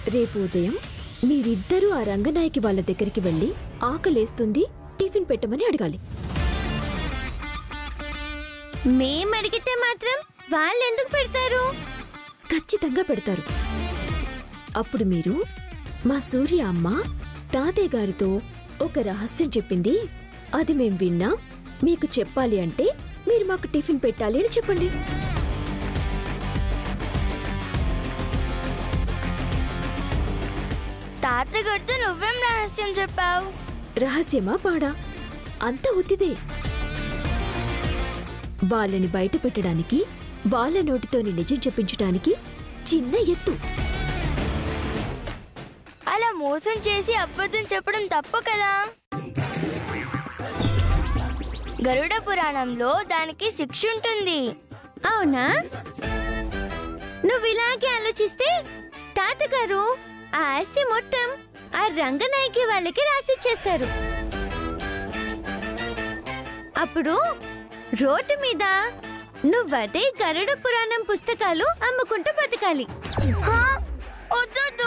రేపు ఉదయం మీరిద్దరూ ఆ రంగనాయకి వాళ్ళ దగ్గరికి వెళ్ళి ఆకలేస్తుంది టిఫిన్ పెట్టమని అడగాలి మేం అడిగితే మాత్రం వాళ్ళు ఎందుకు పెడతారు ఖచ్చితంగా పెడతారు అప్పుడు మీరు మా సూర్య అమ్మ తాతయ్య గారితో ఒక రహస్యం చెప్పింది అది మేం విన్నాం మీకు చెప్పాలి అంటే మీరు మాకు టిఫిన్ పెట్టాలి అని చెప్పండి తాతగారితో నువ్వేం రహస్యం చెప్పావు రహస్యమా పాడా అంత ఉత్తిదే వాళ్ళని బయట పెట్టడానికి వాళ్ళ నోటితోని నిజం చెప్పించడానికి చిన్న ఎత్తు అలా మోసం చేసి అబద్ధం చెప్పడం తప్పు కదా గరుడ పురాణంలో దానికి శిక్ష ఉంటుంది అవునా నువ్వు ఇలాగే ఆలోచిస్తే తాతగారు ఆ ఆస్తి మొత్తం ఆ రంగనాయకి వాళ్ళకి రాసిచ్చేస్తారు అప్పుడు రోడ్డు మీద నువ్వదే గరుడ పురాణం పుస్తకాలు అమ్ముకుంటూ బతకాలి వద్దొద్దు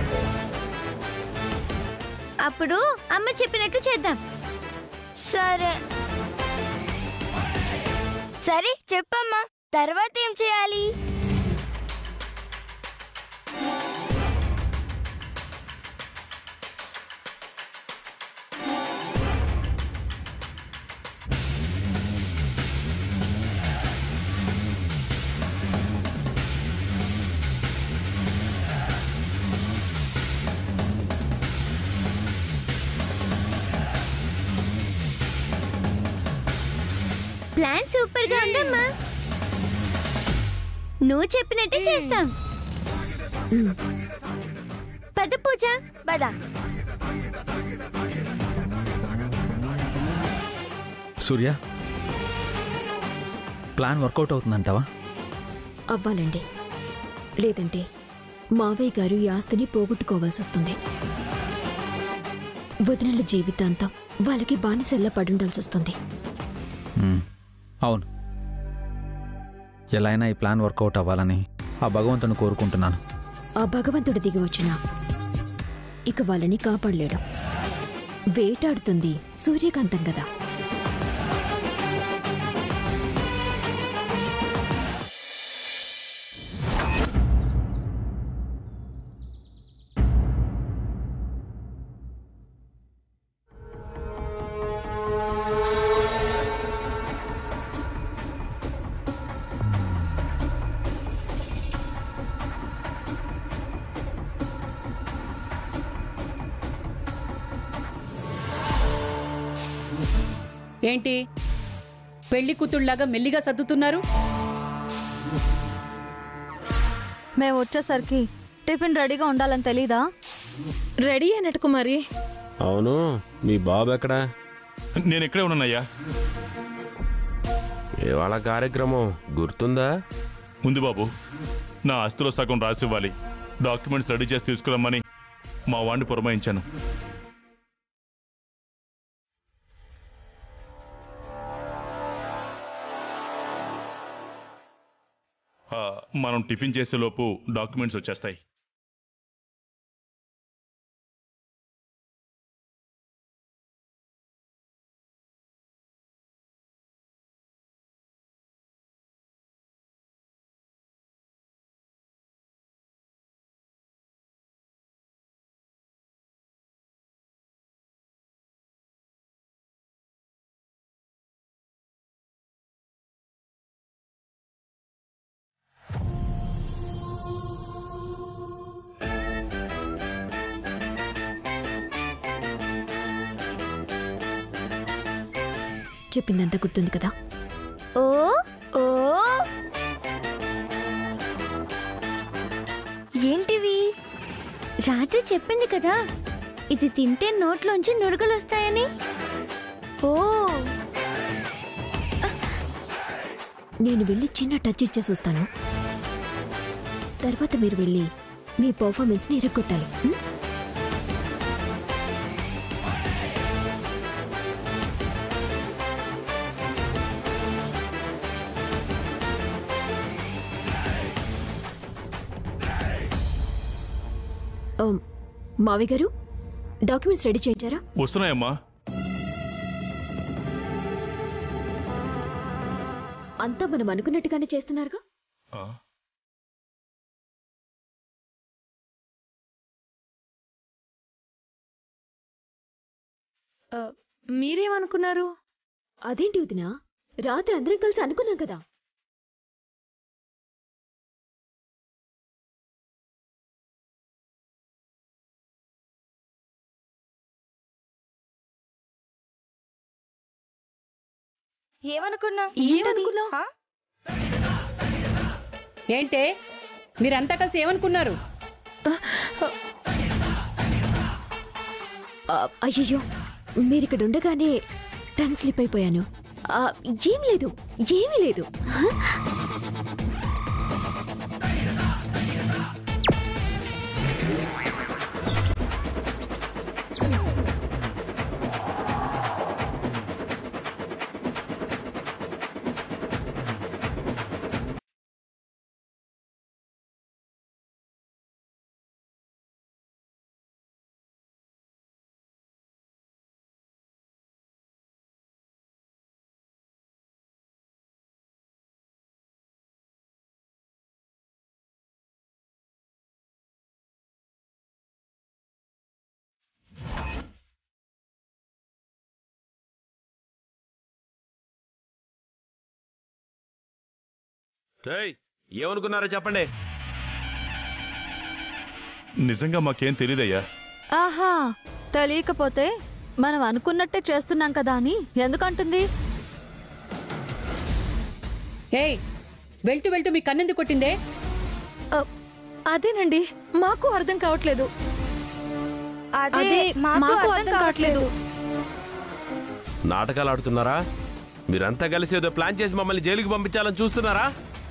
అప్పుడు అమ్మ చెప్పినట్టు చేద్దాం సరే సరే చెప్పమ్మా తర్వాత ఏం చేయాలి ప్లాన్ సూపర్ గా ఉందమ్మా నువ్వు చెప్పినట్టే చేస్తాం పద పూజ పద సూర్య ప్లాన్ వర్కౌట్ అవుతుందంటావా అవ్వాలండి లేదంటే మావయ్య గారు ఈ ఆస్తిని పోగొట్టుకోవాల్సి వస్తుంది వదినల జీవితాంతం వాళ్ళకి బానిసల్లా పడుండాల్సి వస్తుంది మ్మ్. అవును ఎలా అయినా ఈ ప్లాన్ వర్కౌట్ అవ్వాలని ఆ భగవంతుని కోరుకుంటున్నాను ఆ భగవంతుడు దిగి వచ్చినా ఇక వాళ్ళని కాపాడలేడు వేటాడుతుంది సూర్యకాంతం కదా ఏంటి పెళ్లి కూతుళ్లాగా మెల్లిగా సర్దుతున్నారు మేము వచ్చేసరికి టిఫిన్ రెడీగా ఉండాలని తెలీదా రెడీ అయినట్టు కుమారి అవును మీ బాబు ఎక్కడా నేను ఇక్కడే ఉన్నానయ్యా ఇవాళ కార్యక్రమం గుర్తుందా ఉంది బాబు నా ఆస్తిలో సగం రాసివ్వాలి డాక్యుమెంట్స్ రెడీ చేసి తీసుకురమ్మని మా వాడిని పురమాయించాను ఆ, మనం టిఫిన్ చేసేలోపు డాక్యుమెంట్స్ వచ్చేస్తాయి చెప్పిందంతా గుర్తుంది కదా ఓ ఓ ఏంటివి రాత్రి చెప్పింది కదా ఇది తింటే నోట్లోంచి నురగలు వస్తాయని ఓ నేను వెళ్ళి చిన్న టచ్ ఇచ్చేసి వస్తాను తర్వాత మీరు వెళ్ళి మీ పర్ఫార్మెన్స్ని ఇరగొట్టాలి ఉం? ఆ, మావి గారు డాక్యుమెంట్స్ రెడీ చేయించారా వస్తున్నాయమ్మా అంతా మనం అనుకున్నట్టుగానే చేస్తున్నారుగా ఆ, ఆ, మీరేమనుకున్నారు అదేంటి వదినా రాత్రి అందరం కలిసి అనుకున్నాం కదా ఏమనుకున్నా ఏమనుకున్నావ్? హా? ఏంటే మీరంతా కలిసి ఏమనుకున్నారు ఆ, అయ్యయ్యో మీరిక్కడ ఉండగానే టంగ్ స్లిప్ అయిపోయాను ఆ, ఏం లేదు ఏమీ లేదు రేయ్, ఏమనుకున్నారో చెప్పండి నిజంగా మాకేం తెలియదయ్యా ఆహా తెలియకపోతే మనం అనుకున్నట్టే చేస్తున్నాం కదా అని ఎందుకంటుంది ఏయ్ వెళ్తూ వెళ్తూ మీ కన్నెందుకు కొట్టిందే ఆ, అదేనండి మాకు అర్థం కావట్లేదు అదే అదే మాకు అర్థం కావట్లేదు నాటకాలు ఆడుతున్నారా మీరంతా కలిసి ఏదో ప్లాన్ చేసి మమ్మల్ని జైలుకి పంపించాలని చూస్తున్నారా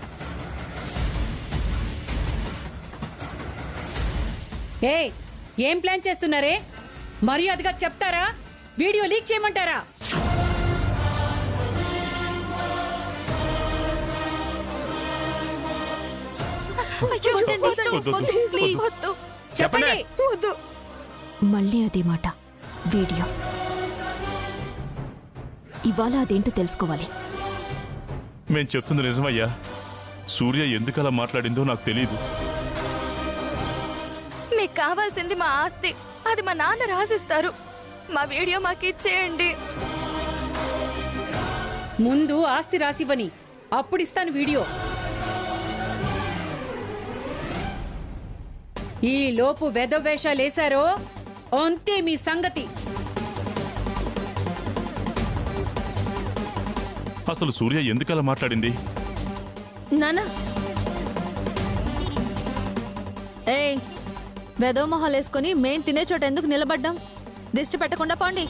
ఏయ్ ఏం ప్లాన్ చేస్తున్నారే మర్యాదగా చెప్తారా వీడియో లీక్ చేయమంటారా అయ్యో, వద్దు, వద్దు, వద్దు, ప్లీజ్. వద్దు. చెప్పండి వద్దు. మళ్ళీ అదే మాట వీడియో ఇవాళ అదేంటో తెలుసుకోవాలి మేం చెప్తుంది నిజమయ్యా సూర్య ఎందుకలా మాట్లాడిందో నాకు తెలియదు మీకు కావాల్సింది మా ఆస్తి అది మా నాన్న రాసిస్తారు మా వీడియో మాకు ఇచ్చేయండి ముందు ఆస్తి రాసివ్వని అప్పుడిస్తాను వీడియో ఈ లోపు వెదవేషాలేశారో అంతే మీ సంగతి అసలు సూర్య ఎందుకలా మాట్లాడింది నానా ఏయ్ వెదో మొహాలేసుకొని మేం తినే చోట ఎందుకు నిలబడ్డాం దిష్టి పెట్టకుండా పోండి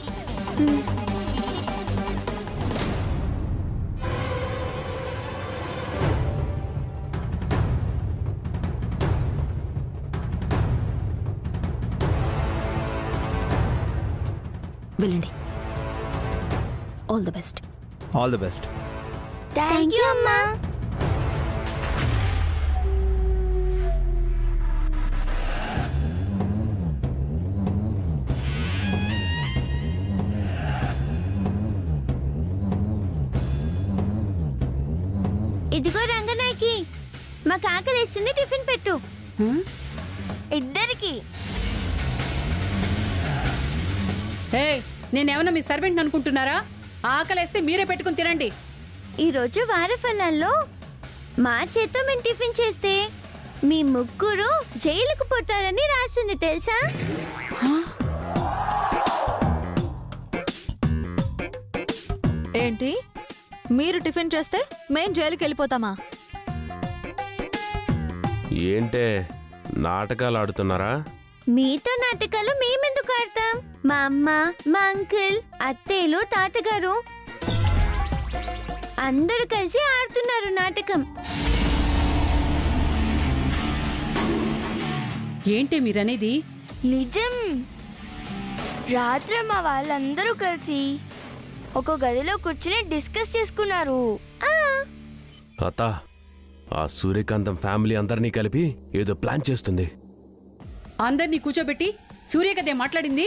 వెళ్ళండి all the best all the best thank you అమ్మా ఇదిగో రంగనాయకి మాకు ఆకలిస్తుంది టిఫిన్ పెట్టు హ్మ్? ఇద్దరికి ఏయ్ నేనేమన్నా మీ సర్వెంట్ అనుకుంటున్నారా ఆకలేస్తే మీరే పెట్టుకుని తినండి ఈరోజు వారఫలాల్లో మా చేత్తో మేము టిఫిన్ చేస్తే మీ ముగ్గురు జైలుకు పోతారని రాస్తుంది తెలుసా ఏంటి మీరు టిఫిన్ చేస్తే మేం జైలుకి వెళ్ళిపోతామా ఏంటే నాటకాలు ఆడుతున్నారా మీతో నాటకాలు మేమెందుకు ఆడతాం మా అమ్మ మా అంకుల్ అత్తయ్యలు తాతగారు అందరూ కలిసి ఆడుతున్నారు నాటకం ఏంటి మీరనేది నిజం రాత్రి మా వాళ్ళందరూ కలిసి ఒక గదిలో కూర్చుని డిస్కస్ చేసుకున్నారు ఆ, అత్త ఆ సూర్యకాంతం ఫ్యామిలీ అందరినీ కలిపి ఏదో ప్లాన్ చేస్తుంది అందరినీ కూర్చోబెట్టి సూర్య కదే మాట్లాడింది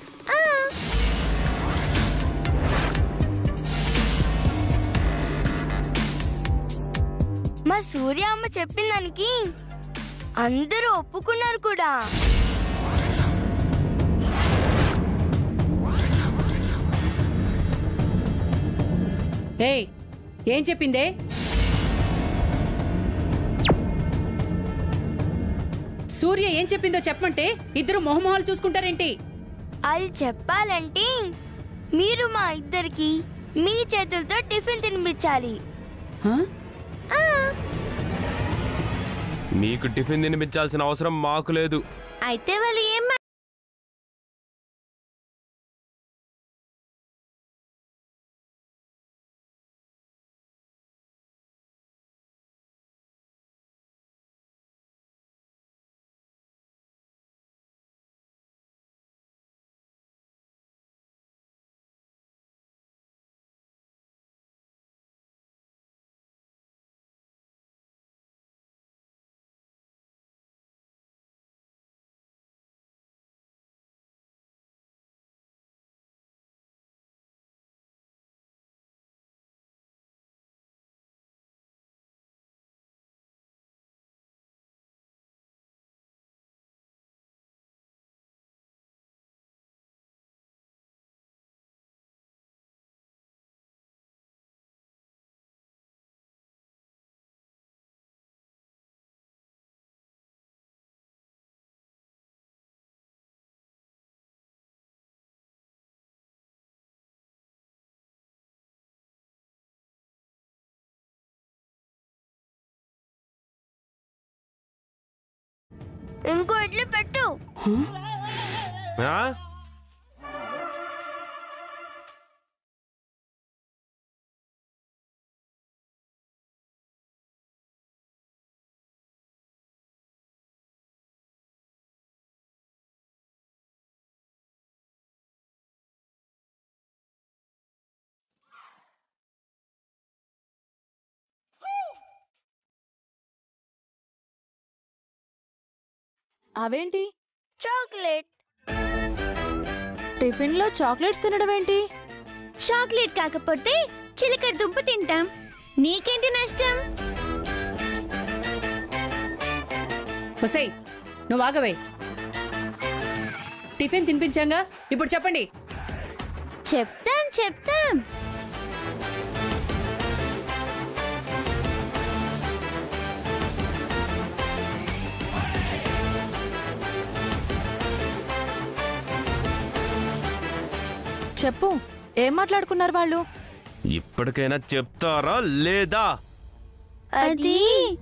మా సూర్య అమ్మ చెప్పిన దానికి అందరూ ఒప్పుకున్నారు కూడా ఏయ్ ఏం చెప్పిందే సూర్య ఏం చెప్పిందో చెప్పమంటే ఇద్దరు మొహమొహాలు చూసుకుంటారేంటి అది చెప్పాలంటే మీరు మా ఇద్దరికి మీ చేతులతో టిఫిన్ తినిపించాలి హా? మీకు టిఫిన్ తినిపించాల్సిన అవసరం మాకు లేదు అయితే వాళ్ళు ఏం మా- ఇంకో ఇడ్లీ పెట్టు ఆ? అవేంటి చాక్లెట్ టిఫిన్ లో చాక్లెట్స్ తినడం ఏంటి చాక్లెట్ కాకపోతే చిలకడ దుంప తింటాం నీకేంటి నష్టం ఒసేయ్ నువ్వు ఆగవే టిఫిన్ తినిపించాంగా ఇప్పుడు చెప్పండి చెప్తాం చెప్తాం చెప్పు ఏం మాట్లాడుకున్నారు వాళ్ళు ఇప్పటికైనా చెప్తారా లేదా అది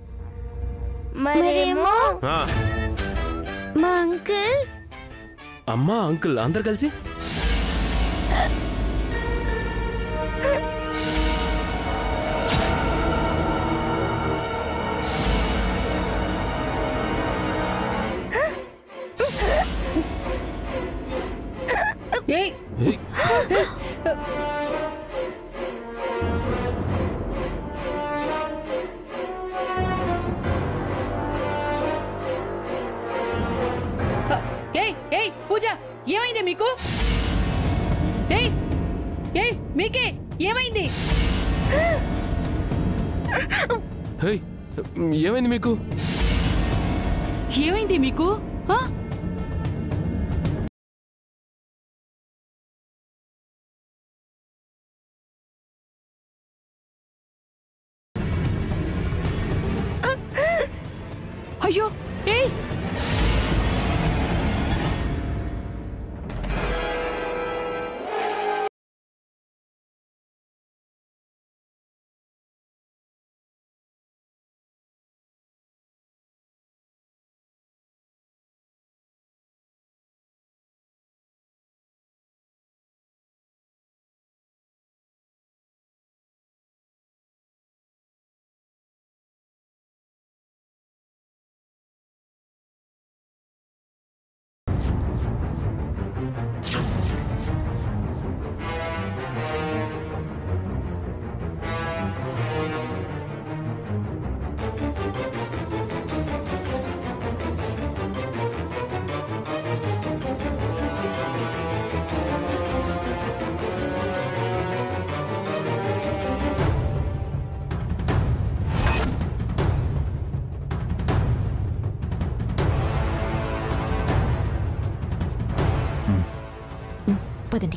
మరేమో ఆ, మా అంకుల్ అమ్మా అంకుల్ అందరు కలిసి ఏయ్ ఏయ్, ఏయ్ ఏయ్ పూజ ఏమైంది మీకు ఏయ్ ఏయ్ మీకే ఏమైంది హేయ్, ఏమైంది మీకు ఏమైంది మీకు ఆ? అయ్యో ఏయ్ పదండి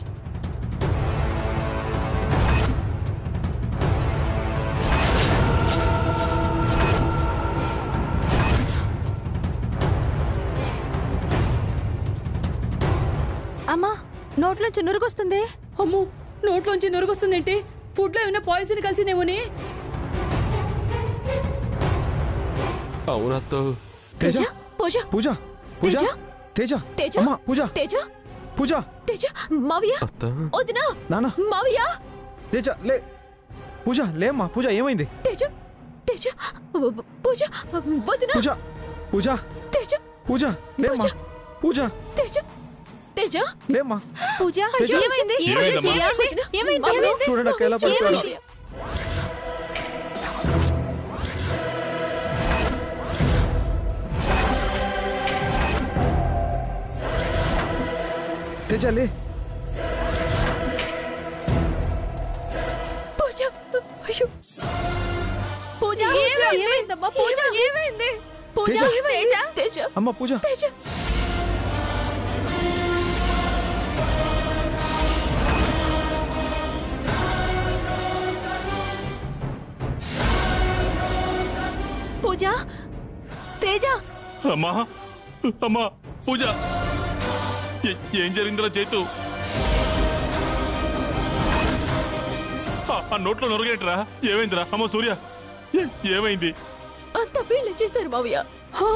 అమ్మా నోట్లోంచి నురుగొస్తుంది అమ్మో నోట్లోంచి నొరుగొస్తుందేంటి ఫుడ్లో ఏమైనా పాయిజన్ కలిసిందేమోని అవునత్తో తేజ పూజ పూజ పూజ తేజ? తేజ తేజ? అమ్మా పూజ తేజ పూజ తేజ మావయ్య అత్త వదినా నాన్న మావయ్య తేజ లే పూజ లేమ్మా పూజ ఏమైంది తేజ తేజ పూజ వదినా పూజ పూజ తేజ పూజ లేమ్మా పూజ తేజ తేజ లేమ్మా పూజ తేజ? ఏమైంది ఏమైందమ్మా? ఏమైంది ఏమైంది చూడండి అక్క ఎలా పడిపోయాడో. తేజ లే పూజ అయ్యో పూజ ఏమైందమ్మా పూజ ఏమైంది పూజ తేజ? తేజ తేజ అమ్మ పూజ తేజ పూజ తేజ అమ్మా అమ్మా పూజ ఏ- ఏం జరిగిందిరా చేతు ఆ- ఆ నోట్లో నొరగేట్రా ఏమైందిరా అమ్మ సూర్య ఏ- ఏమైంది అంత వీళ్ళు చేశారు మావయ్య హా?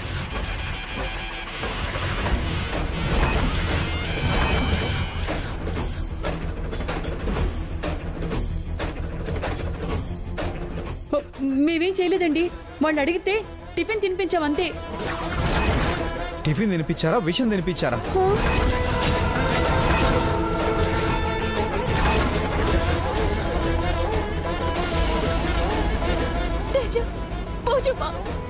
ఓ, మేమేం చేయలేదండి వాళ్ళు అడిగితే టిఫిన్ తినిపించామంతే టిఫిన్ తినిపించారా విషయం తినిపించారా తేజ పూజ మా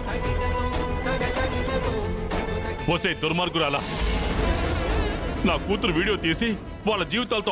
వసే దుర్మార్గురాలా నా కూతురు వీడియో తీసి వాళ్ళ జీవితాలతో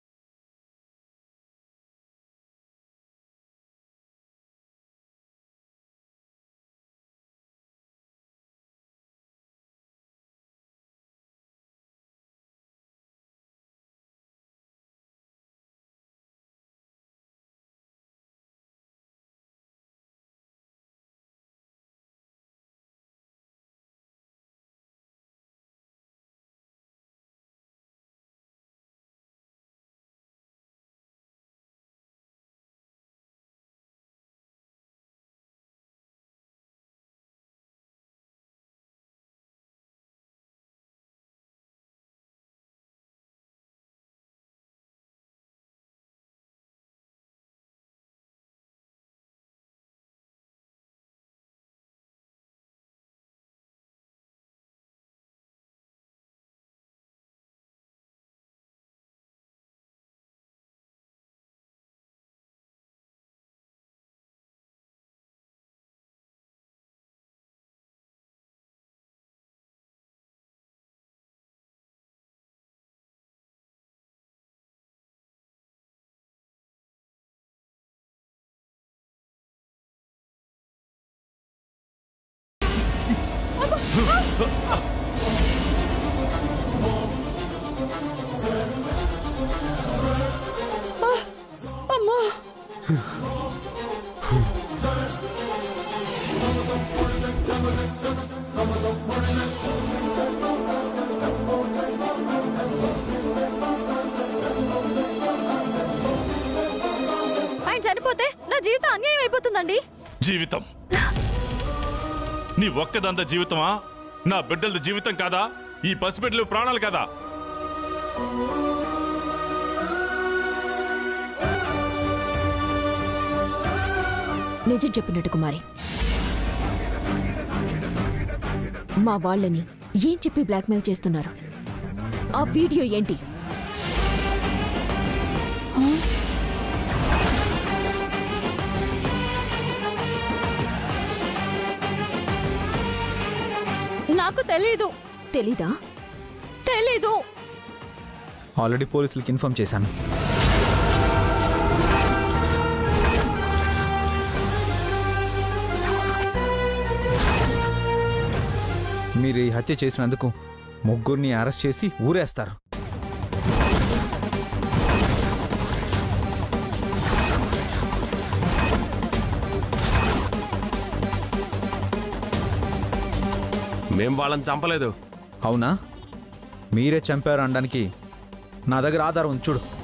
అమ్మా ఆయన చనిపోతే నా జీవితం అన్యాయం అయిపోతుందండి జీవితం నీ ఒక్కదంత జీవితమా నా బిడ్డలది జీవితం కాదా ఈ పసిబిడ్డలు ప్రాణాలు కదా నిజం చెప్పినట్టు కుమారి మా వాళ్ళని ఏం చెప్పి బ్లాక్మెయిల్ చేస్తున్నారు ఆ వీడియో ఏంటి నాకు తెలీదు తెలీదా తెలీదు ఆల్రెడీ పోలీసులకి ఇన్ఫార్మ్ చేశాను మీరు ఈ హత్య చేసినందుకు ముగ్గురిని అరెస్ట్ చేసి ఊరేస్తారు మేం వాళ్ళని చంపలేదు అవునా మీరే చంపారు అనడానికి నా దగ్గర ఆధారం ఉంది చూడు